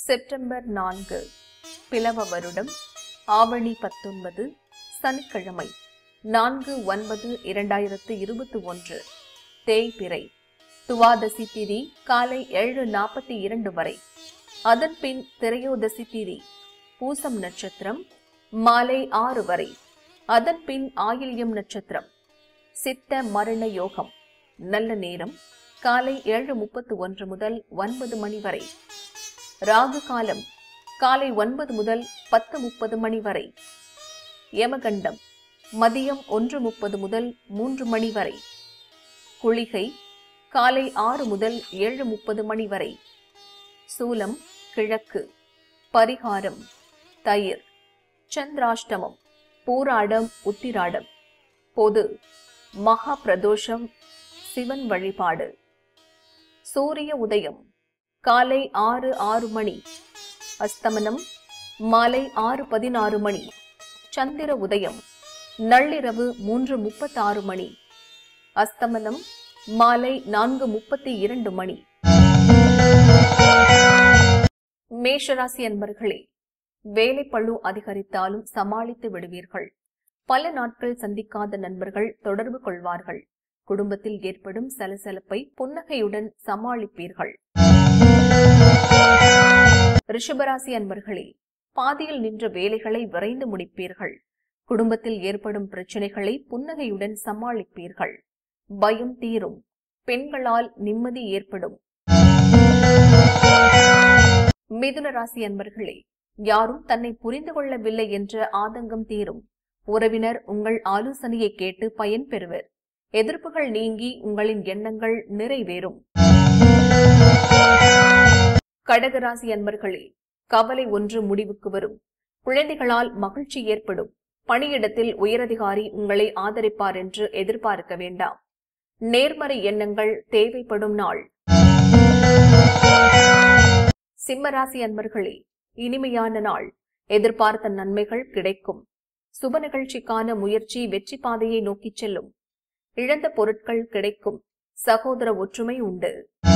September நான்கு பிளவ வருடம் ஆவணி பத்தொன்பது சனிக்கிழமை நான்கு ஒன்பது இரண்டாயிரத்து இருபத்தி ஒன்று தேய்பிறை துவாதசி திதி காலை ஏழு நாற்பத்தி இரண்டு வரை அதன்பின் திரையோதசி திதி பூசம் நட்சத்திரம் மாலை ஆறு வரை அதன்பின் ஆயில்யம் நட்சத்திரம் சித்த மரண யோகம் நல்ல நேரம் காலை ஏழு முப்பத்து ஒன்று முதல் ஒன்பது மணி வரை ராகு காலம் காலை ஒன்பது முதல் பத்து முப்பது மணி வரை யமகண்டம் மதியம் ஒன்று முப்பது முதல் மூன்று மணி வரை குளிகை காலை ஆறு முதல் ஏழு முப்பது மணி வரை சூலம் கிழக்கு பரிகாரம் தயிர் சந்திராஷ்டமம் பூராடம் உத்திராடம் பொது மகா பிரதோஷம் சிவன் வழிபாடு சூரிய உதயம் காலை ஆறு ஆறு மணி அஸ்தமனம் மாலை ஆறு பதினாறு மணி சந்திர உதயம் நள்ளிரவு மூன்று முப்பத்தாறு மணி அஸ்தமனம் மாலை நான்கு முப்பத்தி இரண்டு மணி மேஷராசி அன்பர்களே வேலைப்பளு அதிகரித்தாலும் சமாளித்து விடுவீர்கள் பல நாட்கள் சந்திக்காத நண்பர்கள் தொடர்பு கொள்வார்கள் குடும்பத்தில் ஏற்படும் சலசலப்பை புன்னகையுடன் சமாளிப்பீர்கள் ரிஷபராசி அன்பர்களே பாதியில் நின்ற வேலைகளை விரைந்து முடிப்பீர்கள் குடும்பத்தில் ஏற்படும் பிரச்சனைகளை புன்னகையுடன் சமாளிப்பீர்கள் பயம் தீரும் பெண்களால் நிம்மதி ஏற்படும் மிதுன ராசி அன்பர்களே யாரும் தன்னை புரிந்து கொள்ளவில்லை என்ற ஆதங்கம் தீரும் உறவினர் உங்கள் ஆலோசனையை கேட்டு பயன் பெறுவர் எதிர்ப்புகள் நீங்கி உங்களின் எண்ணங்கள் நிறைவேறும் கடகராசி அன்பர்களே கவலை ஒன்று முடிவுக்கு வரும் குழந்தைகளால் மகிழ்ச்சி ஏற்படும் பணியிடத்தில் உயரதிகாரி உங்களை ஆதரிப்பார் என்று எதிர்பார்க்க வேண்டாம் நேர்மறை எண்ணங்கள் தேவைப்படும் நாள் சிம்மராசி அன்பர்களே இனிமையான நாள் எதிர்பார்த்த நன்மைகள் கிடைக்கும் சுப நிகழ்ச்சிக்கான முயற்சி வெற்றி பாதையை நோக்கிச் செல்லும் இழந்த பொருட்கள் கிடைக்கும் சகோதர ஒற்றுமை உண்டு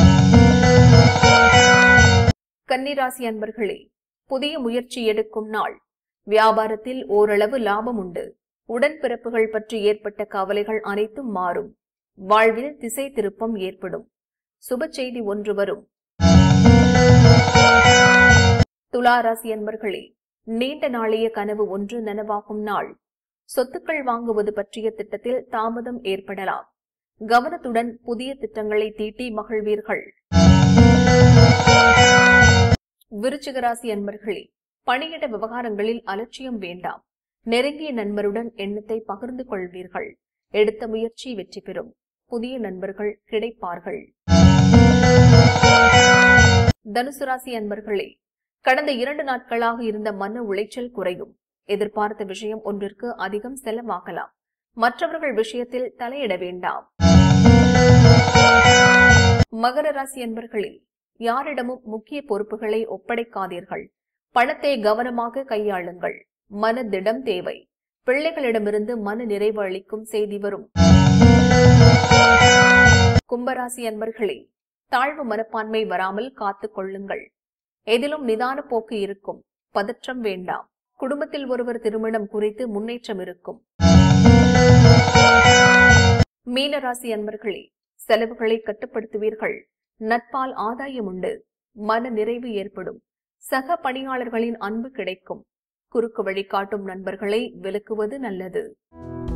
கன்னிராசி அன்பர்களே புதிய முயற்சி எடுக்கும் நாள் வியாபாரத்தில் ஓரளவு லாபம் உண்டு உடன்பிறப்புகள் பற்றி ஏற்பட்ட கவலைகள் அனைத்தும் மாறும் வாழ்வில் திசை திருப்பம் ஏற்படும் சுப செய்தி ஒன்று வரும் துளாராசி அன்பர்களே நீண்ட நாளைய கனவு ஒன்று நனவாகும் நாள் சொத்துக்கள் வாங்குவது பற்றிய திட்டத்தில் தாமதம் ஏற்படலாம் கவனத்துடன் புதிய திட்டங்களை தீட்டி மகிழ்வீர்கள் விருச்சிகராசி அன்பர்களே பணியிட விவகாரங்களில் அலட்சியம் வேண்டாம் நெருங்கிய நண்பருடன் எண்ணத்தை பகிர்ந்து கொள்வீர்கள் எடுத்த முயற்சி வெற்றி பெறும் புதிய நண்பர்கள் கிடைப்பார்கள் தனுசு ராசி அன்பர்களே கடந்த இரண்டு நாட்களாக இருந்த மன உளைச்சல் குறையும் எதிர்பார்த்த விஷயம் ஒன்றிற்கு அதிகம் செலவாகலாம் மற்றவர்கள் விஷயத்தில் தலையிட வேண்டாம் மகர ராசி அன்பர்களே யாரிடமும் முக்கிய பொறுப்புகளை ஒப்படைக்காதீர்கள் பணத்தை கவனமாக கையாளுங்கள் மனதிடம் தேவை பிள்ளைகளிடமிருந்து மன நிறைவு அளிக்கும் செய்தி வரும் கும்பராசி அன்பர்களே தாழ்வு மனப்பான்மை வராமல் காத்துக் கொள்ளுங்கள் எதிலும் நிதான போக்கு இருக்கும் பதற்றம் வேண்டாம் குடும்பத்தில் ஒருவர் திருமணம் குறித்து முன்னேற்றம் இருக்கும் மீனராசி அன்பர்களே செலவுகளை கட்டுப்படுத்துவீர்கள் நட்பால் ஆதாயம் உண்டு மன நிறைவு ஏற்படும் சக பணியாளர்களின் அன்பு கிடைக்கும் குறுக்கு வழி காட்டும் நண்பர்களை விலக்குவது நல்லது